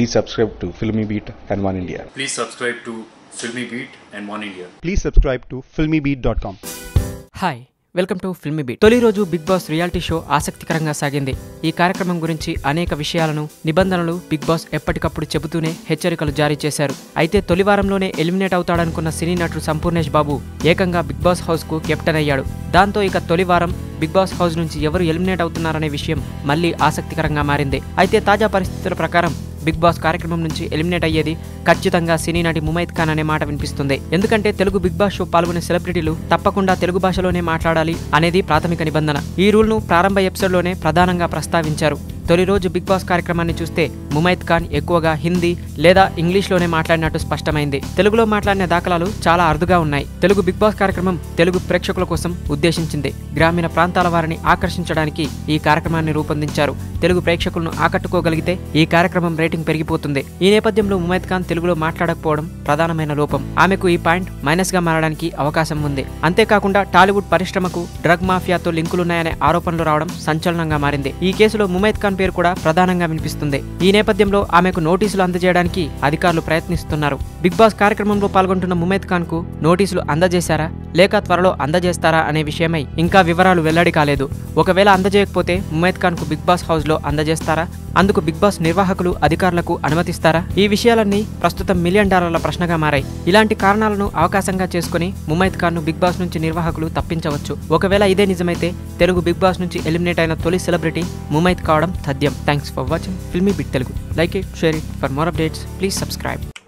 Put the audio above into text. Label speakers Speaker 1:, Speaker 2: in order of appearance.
Speaker 1: Please subscribe to Filmy Beat and One India.
Speaker 2: Please subscribe to Filmy Beat and One India.
Speaker 3: Please subscribe to filmybeat.com.
Speaker 4: Hi welcome to Filmibeat తొలి రోజు big boss reality show ఆసక్తికరంగా సాగింది ఈ కార్యక్రమం గురించి అనేక విషయాలను నిబంధనలు బిగ్ బాస్ ఎప్పటికప్పుడు చెబుతూనే హెచ్చరికలు జారీ చేశారు అయితే తొలి వారంలోనే ఎలిమినేట్ అవుతాడనుకున్న సినీ నటుడు సంపూర్ణేష్ బాబు ఏకంగా బిగ్ బాస్ హౌస్ కు కెప్టెన్ అయ్యాడు దాంతో ఇక తొలి వారం బిగ్ బాస్ హౌస్ నుంచి ఎవరు ఎలిమినేట్ అవుతున్నారనే విషయం మళ్ళీ ఆసక్తికరంగా మారింది అయితే తాజా పరిస్థితుల ప్రకారం బిగ్ బాస్ కార్యక్రమం నుంచి ఎలిమినేట్ అయ్యేది ఖచ్చితంగా సినీ నటి ముమైత్ ఖాన్ అనే మాట వినిపిస్తుంది ఎందుకంటే తెలుగు బిగ్ బాస్ షో పాల్గొనే సెలబ్రిటీలు తప్పకుండా తెలుగు భాషలోనే మాట్లాడాలి అనేది ప్రాథమిక నిబంధన ఈ రూల్ను ప్రారంభ ఎపిసోడ్లోనే ప్రధానంగా ప్రస్తావించారు తొలి రోజు బిగ్ బాస్ కార్యక్రమాన్ని చూస్తే ముమైత్ ఖాన్ ఎక్కువగా హిందీ లేదా ఇంగ్లీష్లోనే మాట్లాడినట్టు స్పష్టమైంది తెలుగులో మాట్లాడిన దాఖలాలు చాలా అరుదుగా ఉన్నాయి తెలుగు బిగ్ బాస్ కార్యక్రమం తెలుగు ప్రేక్షకుల కోసం ఉద్దేశించింది గ్రామీణ ప్రాంతాల వారిని ఆకర్షించడానికి ఈ కార్యక్రమాన్ని రూపొందించారు తెలుగు ప్రేక్షకులను ఆకట్టుకోగలిగితే ఈ కార్యక్రమం రేటింగ్ పెరిగిపోతుంది ఈ నేపథ్యంలో ముమైత్ ఖాన్ తెలుగులో మాట్లాడకపోవడం ప్రధానమైన లోపం ఆమెకు ఈ పాయింట్ మైనస్ గా మారడానికి అవకాశం ఉంది అంతేకాకుండా టాలీవుడ్ పరిశ్రమకు డ్రగ్ మాఫియాతో లింకులున్నాయనే ఆరోపణలు రావడం సంచలనంగా మారింది ఈ కేసులో ముమైత్ ఖాన్ పేరు కూడా ప్రధానంగా వినిపిస్తుంది ఈ నేపథ్యంలో ఆమెకు నోటీసులు అందజేయడానికి అధికారులు ప్రయత్నిస్తున్నారు బిగ్ బాస్ కార్యక్రమంలో పాల్గొంటున్న ముమైత్ ఖాన్ కు నోటీసులు అందజేశారా లేక త్వరలో అందజేస్తారా అనే విషయమై ఇంకా వివరాలు వెల్లడి కాలేదు ఒకవేళ అందజేయకపోతే ముమైత్ ఖాన్ కు బిగ్ బాస్ హౌస్ లో అందజేస్తారా అందుకు బిగ్ బాస్ నిర్వాహకులు అధికారులకు అనుమతిస్తారా ఈ విషయాలన్నీ ప్రస్తుతం మిలియన్ డాలర్ల ప్రశ్నగా మారాయి ఇలాంటి కారణాలను అవకాశంగా చేసుకుని ముమైత్ ఖాన్ ను బిగ్ బాస్ నుంచి నిర్వాహకులు తప్పించవచ్చు ఒకవేళ ఇదే నిజమైతే తెలుగు బిగ్ బాస్ నుంచి ఎలిమినేట్ అయిన తొలి సెలబ్రిటీ ముమైత్ కావడం తథ్యం thanks for watching Filmibeat Telugu like it share it for more updates please subscribe